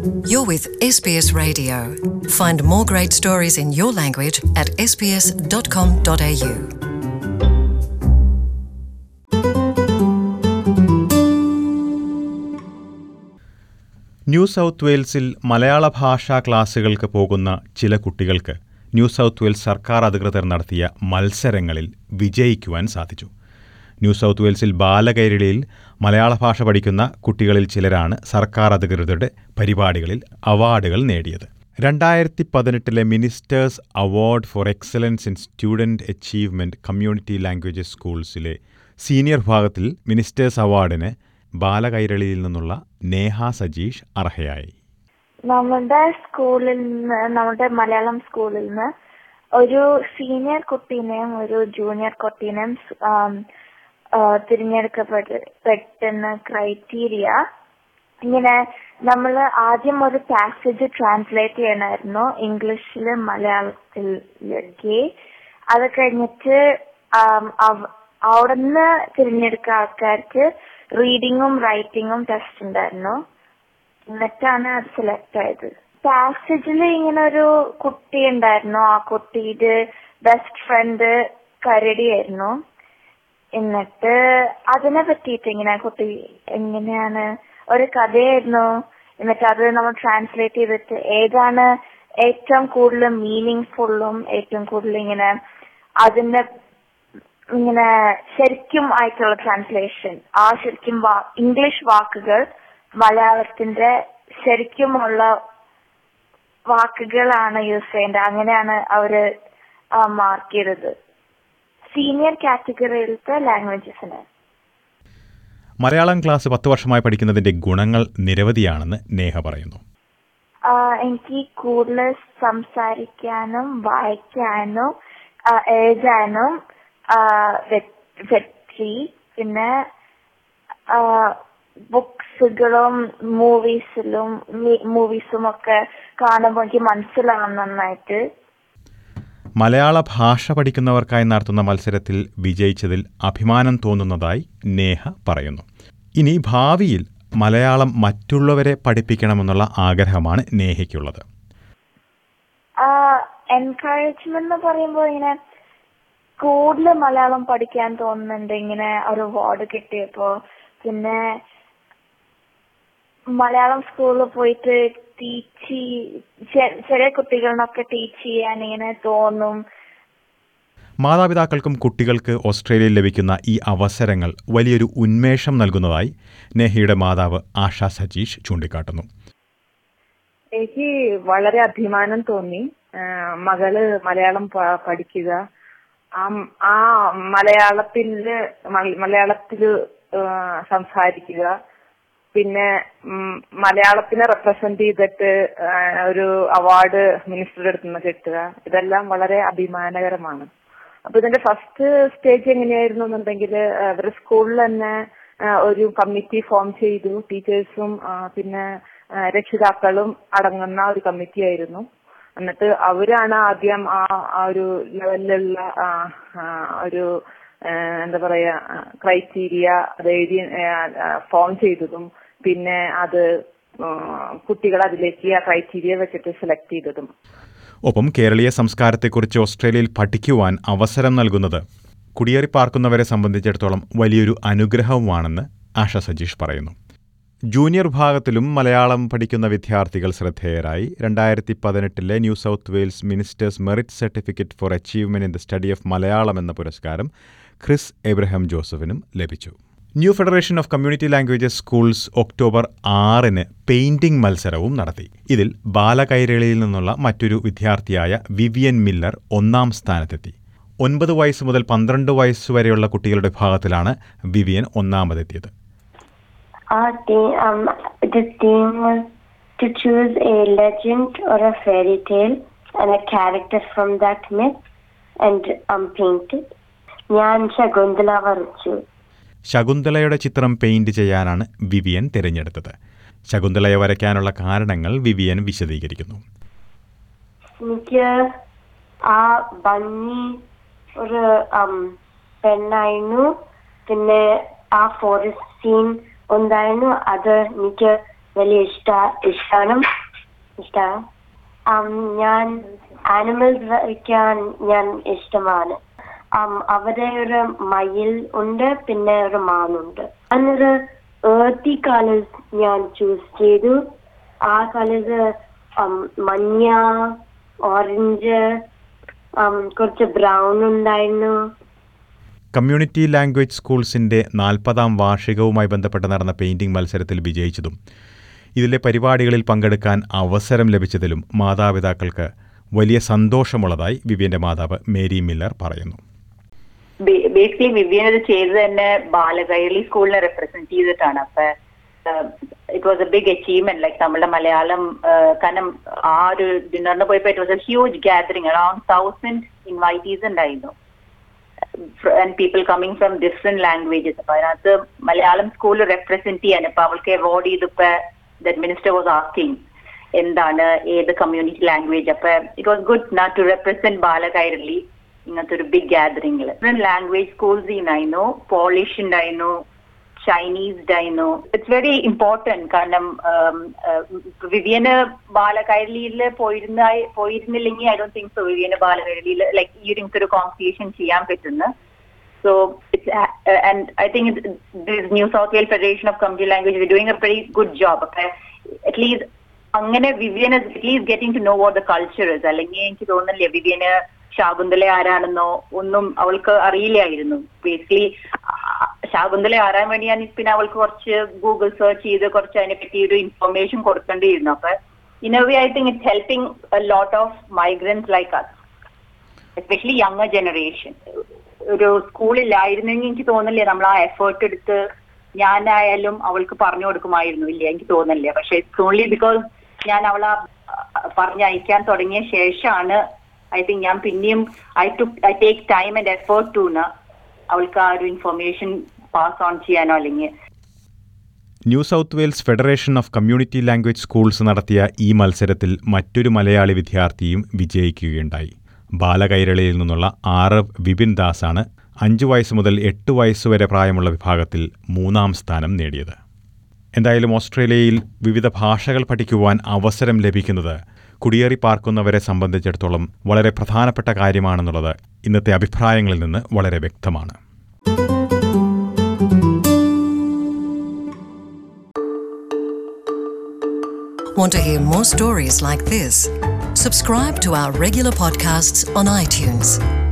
You're with SBS Radio. Find more great stories in your language at sbs.com.au. New South വെയിൽസിൽ മലയാള ഭാഷാ ക്ലാസുകൾക്ക് പോകുന്ന ചില കുട്ടികൾക്ക് ന്യൂ സൗത്ത് വെയിൽസ് സർക്കാർ അധികൃതർ നടത്തിയ മത്സരങ്ങളിൽ വിജയിക്കുവാൻ സാധിച്ചു ന്യൂ സൗത്ത് വെയിൽസിൽ ബാലകൈരളിയിൽ മലയാള ഭാഷ പഠിക്കുന്ന കുട്ടികളിൽ ചിലരാണ് സർക്കാർ അധികൃതരുടെ പരിപാടികളിൽ അവാർഡുകൾ നേടിയത് രണ്ടായിരത്തി പതിനെട്ടിലെ minister's award for excellence in student achievement community languages സ്കൂൾസിലെ സീനിയർ വിഭാഗത്തിൽ മിനിസ്റ്റേഴ്സ് അവാർഡിന് ബാലകൈരളിയിൽ നിന്നുള്ള നേഹ സജീഷ് അർഹയായി നമ്മുടെ സ്കൂളിൽ നിന്ന് നമ്മുടെ മലയാളം സ്കൂളിൽ നിന്ന് ഒരു സീനിയർ കുട്ടീനെയും ഒരു ജൂനിയർ കുട്ടീനെയും ആം, ആ, തിരഞ്ഞെടുക്കപ്പെട്ട് പെട്ടെന്ന് ക്രൈറ്റീരിയ ഇങ്ങനെ നമ്മൾ ആദ്യം ഒരു പാസേജ് ട്രാൻസ്ലേറ്റ് ചെയ്യണമായിരുന്നു ഇംഗ്ലീഷിൽ മലയാളത്തിലേക്ക് അത് കഴിഞ്ഞിട്ട് ആം, അവ- അവിടുന്ന് തിരഞ്ഞെടുക്ക ആൾക്കാർക്ക് റീഡിങ്ങും റൈറ്റിങ്ങും ടെസ്റ്റ് ഉണ്ടായിരുന്നു എന്നിട്ടാണ് അത് സെലക്ട് ആയത് പാസേജിൽ ഇങ്ങനെ ഒരു കുട്ടി ഉണ്ടായിരുന്നു ആ കുട്ടിയുടെ ബെസ്റ്റ് ഫ്രണ്ട് കരടിയായിരുന്നു എന്നിട്ട് അതിനെ പറ്റിയിട്ട് ഇങ്ങനെ കുട്ടി എങ്ങനെയാണ് ഒരു കഥയായിരുന്നു എന്നിട്ട് അത് നമ്മൾ ട്രാൻസ്ലേറ്റ് ചെയ്തിട്ട് ഏതാണ് ഏറ്റവും കൂടുതൽ മീനിങ് ഫുള്ളും ഏറ്റവും കൂടുതൽ ഇങ്ങനെ അതിന്റെ ഇങ്ങനെ ശരിക്കും ആയിട്ടുള്ള ട്രാൻസ്ലേഷൻ ആ ശരിക്കും വാ- ഇംഗ്ലീഷ് വാക്കുകൾ മലയാളത്തിന്റെ ശരിക്കുമുള്ള വാക്കുകളാണ് യൂസ് ചെയ്യേണ്ടത് അങ്ങനെയാണ് അവര് മാർക്ക് ചെയ്തത് സീനിയർ കാറ്റഗറിയിലത്തെ ലാംഗ്വേജസിന് മലയാളം ക്ലാസ് പത്ത് വർഷമായി പഠിക്കുന്നതിന്റെ ഗുണങ്ങൾ നിരവധിയാണെന്ന് നേഹ പറയുന്നു ആഹ് എനിക്ക് കൂടുതൽ സംസാരിക്കാനും വായിക്കാനും ആഹ് എഴുതാനും ആഹ് വെ- പറ്റി പിന്നെ ബുക്സുകളും മൂവീസിലും മൂവീസും ഒക്കെ കാണുമ്പോൾ എനിക്ക് മനസ്സിലാവും നന്നായിട്ട് മലയാള ഭാഷ പഠിക്കുന്നവർക്കായി നടത്തുന്ന മത്സരത്തിൽ വിജയിച്ചതിൽ അഭിമാനം തോന്നുന്നതായി നേഹ പറയുന്നു ഇനി ഭാവിയിൽ മലയാളം മറ്റുള്ളവരെ പഠിപ്പിക്കണമെന്നുള്ള ആഗ്രഹമാണ് നേഹയ്ക്കുള്ളത് എൻകറേജ്മെന്റ് എന്ന് പറയുമ്പോൾ ഇങ്ങനെ കൂടുതൽ മലയാളം പഠിക്കാൻ തോന്നുന്നുണ്ട് ഇങ്ങനെ ഒരു അവാർഡ് കിട്ടിയപ്പോ പിന്നെ മലയാളം സ്കൂളിൽ പോയിട്ട് ടീച്ച് ചെറിയ കുട്ടികളിനൊക്കെ ടീച്ച് ചെയ്യാൻ ഇങ്ങനെ തോന്നും മാതാപിതാക്കൾക്കും കുട്ടികൾക്ക് ഓസ്ട്രേലിയയിൽ ലഭിക്കുന്ന ഈ അവസരങ്ങൾ വലിയൊരു ഉന്മേഷം നൽകുന്നതായി നേഹയുടെ മാതാവ് ആശ സജീഷ് ചൂണ്ടിക്കാട്ടുന്നു എനിക്ക് വളരെ അഭിമാനം തോന്നി ആ, മകള് മലയാളം പ- പഠിക്കുക ആ ആ മലയാളത്തില് മല- മലയാളത്തില് ആ, സംസാരിക്കുക പിന്നെ ഉം, മലയാളത്തിനെ റെപ്രസെന്റ് ചെയ്തിട്ട് ആ, ഒരു അവാർഡ് മിനിസ്റ്ററുടെ അടുത്ത് നിന്ന് കിട്ടുക ഇതെല്ലാം വളരെ അഭിമാനകരമാണ് അപ്പൊ ഇതിന്റെ ഫസ്റ്റ് സ്റ്റേജ് എങ്ങനെയായിരുന്നു എന്നുണ്ടെങ്കിൽ അവരുടെ സ്കൂളിൽ തന്നെ ആ, ഒരു കമ്മിറ്റി ഫോം ചെയ്തു ടീച്ചേഴ്സും ആ, പിന്നെ ആ, രക്ഷിതാക്കളും അടങ്ങുന്ന ഒരു കമ്മിറ്റി ആയിരുന്നു എന്നിട്ട് അവരാണ് ആദ്യം ആ ആ ഒരു ലെവലിലുള്ള ആ, ആ, ഒരു ആ, എന്താ പറയാ ക്രൈറ്റീരിയ അത് എഴുതി ഫോം ചെയ്തതും പിന്നെ അത് ആ, കുട്ടികളെ അതിലേക്ക് ആ ക്രൈറ്റീരിയ വെച്ചിട്ട് സെലക്ട് ചെയ്തതും ഒപ്പം കേരളീയ സംസ്കാരത്തെക്കുറിച്ച് ഓസ്ട്രേലിയയിൽ പഠിക്കുവാൻ അവസരം നൽകുന്നത് കുടിയേറി പാർക്കുന്നവരെ സംബന്ധിച്ചിടത്തോളം വലിയൊരു അനുഗ്രഹവുമാണെന്ന് ആശ സജീഷ് പറയുന്നു ജൂനിയർ വിഭാഗത്തിലും മലയാളം പഠിക്കുന്ന വിദ്യാർത്ഥികൾ ശ്രദ്ധേയരായി രണ്ടായിരത്തി പതിനെട്ടിലെ New South Wales minister's merit certificate for achievement in the study of Malayalam എന്ന പുരസ്കാരം ക്രിസ് എബ്രഹാം ജോസഫിനും ലഭിച്ചു New Federation of Community Languages Schools October ആറിന് പെയിന്റിംഗ് മത്സരവും നടത്തി ഇതിൽ ബാലകൈരളിയിൽ നിന്നുള്ള മറ്റൊരു വിദ്യാർത്ഥിയായ വിവിയൻ മില്ലർ ഒന്നാം സ്ഥാനത്തെത്തി ഒൻപത് വയസ്സ് മുതൽ പന്ത്രണ്ട് വയസ്സ് വരെയുള്ള കുട്ടികളുടെ വിഭാഗത്തിലാണ് വിവിയൻ ഒന്നാമതെത്തിയത് Our team, um, the team was to choose a legend or a fairy tale and a character from that myth and um, paint it. ഞാൻ ശകുന്തള വരച്ചു ശകുന്തളയുടെ ചിത്രം പെയിന്റ് ചെയ്യാനാണ് വിവിയൻ തിരഞ്ഞെടുത്തത് ശകുന്തളയെ വരയ്ക്കാനുള്ള കാരണങ്ങൾ വിവിയൻ വിശദീകരിക്കുന്നു എനിക്ക് ആ ഭംഗി ഒരു um, പെണ്ണായിരുന്നു പിന്നെ ആ ഫോറസ്റ്റ് സീൻ ഉണ്ടായിരുന്നു അത് എനിക്ക് വലിയ ഇഷ്ട ഇഷ്ടമാണ് ഇഷ്ട ഞാൻ ആനിമൽസ് വരയ്ക്കാൻ ഞാൻ ഇഷ്ടമാണ് um, അവിടെ ഒരു മയിൽ ഉണ്ട് പിന്നെ ഒരു മാനുണ്ട് അന്നൊരു ഏർത്തി കളേഴ്സ് ഞാൻ ചൂസ് ചെയ്തു ആ കളേഴ്സ് മഞ്ഞ ഓറഞ്ച് കുറച്ച് ബ്രൗൺ ഉണ്ടായിരുന്നു കമ്മ്യൂണിറ്റി ലാംഗ്വേജ് സ്കൂൾസിന്റെ നാൽപ്പതാം വാർഷികവുമായി ബന്ധപ്പെട്ട് നടന്ന പെയിന്റിംഗ് മത്സരത്തിൽ വിജയിച്ചതും ഇതിലെ പരിപാടികളിൽ പങ്കെടുക്കാൻ അവസരം ലഭിച്ചതിലും മാതാപിതാക്കൾക്ക് വലിയ സന്തോഷമുള്ളതായി വിവിയന്റെ മാതാവ് മേരി മില്ലർ പറയുന്നു ബേസിക്കലി വിവിയൻ ഇത് ചെയ്തത് തന്നെ ബാലകൈരളി സ്കൂളിനെ റെപ്രസെന്റ് ചെയ്തിട്ടാണ് അപ്പൊ it was a big achievement like നമ്മുടെ മലയാളം കാരണം ആ ഒരു ഡിന്നറിന് പോയപ്പോ it was a huge gathering around thousand invitees ഉണ്ടായിരുന്നു and people coming from different languages അപ്പൊ അതിനകത്ത് മലയാളം സ്കൂൾ റെപ്രസെന്റ് ചെയ്യാൻ ഇപ്പൊ അവൾക്ക് അവാർഡ് ചെയ്തപ്പോ ദറ്റ് മിനിസ്റ്റർ വാസ് ആസ്കിങ് എന്താണ് ഏത് കമ്മ്യൂണിറ്റി ലാംഗ്വേജ് അപ്പൊ it was good not to represent Balakairali ഇങ്ങനത്തെ ഒരു ബിഗ് ഗാദറിംഗിൽ ഡിഫറെന്റ് ലാംഗ്വേജ് സ്കൂൾസ് ഉണ്ടായിരുന്നു പോളിഷ് ഉണ്ടായിരുന്നു ചൈനീസ് ഉണ്ടായിരുന്നു ഇറ്റ്സ് വെരി ഇമ്പോർട്ടൻറ്റ് കാരണം വിവിയന് ബാലകൈരളിയിൽ പോയിരുന്ന പോയിരുന്നില്ലെങ്കിൽ ഐ ഡോണ്ട് തിങ്ക് സോ വിവിയന് ബാലകൈരളിയിൽ ലൈക്ക് ഈ ഒരു ഒരു കോമ്പറ്റീഷൻ ചെയ്യാൻ പറ്റുന്നു so it's and I think this New South Wale Federation of Community Language doing a very good job അപ്പൊ അറ്റ്ലീസ്റ്റ് അങ്ങനെ Vivian at least getting to know what the culture is അല്ലെങ്കിൽ എനിക്ക് തോന്നുന്നില്ല വിവിയന് ശാകുന്തള ആരാണെന്നോ ഒന്നും അവൾക്ക് അറിയില്ലായിരുന്നു ബേസിക്കലി ശാകുന്തള ആരാൻ വേണ്ടിയാണ് പിന്നെ അവൾക്ക് കുറച്ച് ഗൂഗിൾ സെർച്ച് ചെയ്ത് കുറച്ച് അതിനെ പറ്റി ഒരു ഇൻഫർമേഷൻ കൊടുക്കേണ്ടിയിരുന്നു അപ്പൊ in a way I think it's helping lot of migrants like us especially younger generation ഒരു സ്കൂളിലായിരുന്നെങ്കിൽ എനിക്ക് തോന്നില്ലേ നമ്മൾ ആ എഫേർട്ട് എടുത്ത് ഞാനായാലും അവൾക്ക് പറഞ്ഞു കൊടുക്കുമായിരുന്നു ഇല്ല എനിക്ക് തോന്നില്ല പക്ഷെ ഇറ്റ്സ് ഓൺലി ബിക്കോസ് ഞാൻ അവളെ പറഞ്ഞയക്കാൻ തുടങ്ങിയ ശേഷമാണ് ഐ തിങ്ക് ഞാൻ പിന്നെയും I to I take time and effort to അവൾക്ക് ആ ഒരു ഇൻഫർമേഷൻ പാസ് ഓൺ ചെയ്യാനോ അല്ലെങ്കിൽ New South Wales Federation of Community Language Schools നടത്തിയ ഈ മത്സരത്തിൽ മറ്റൊരു മലയാളി വിദ്യാർത്ഥിയും വിജയിക്കുകയുണ്ടായി ബാലകൈരളിയിൽ നിന്നുള്ള ആർ വിപിൻ ദാസാണ് അഞ്ചു വയസ്സ് മുതൽ എട്ട് വയസ്സുവരെ പ്രായമുള്ള വിഭാഗത്തിൽ മൂന്നാം സ്ഥാനം നേടിയത് എന്തായാലും ഓസ്ട്രേലിയയിൽ വിവിധ ഭാഷകൾ പഠിക്കുവാൻ അവസരം ലഭിക്കുന്നത് കുടിയേറി പാർക്കുന്നവരെ സംബന്ധിച്ചിടത്തോളം വളരെ പ്രധാനപ്പെട്ട കാര്യമാണെന്നുള്ളത് ഇന്നത്തെ അഭിപ്രായങ്ങളിൽ നിന്ന് വളരെ വ്യക്തമാണ് Want to hear more stories like this? Subscribe to our regular podcasts on iTunes.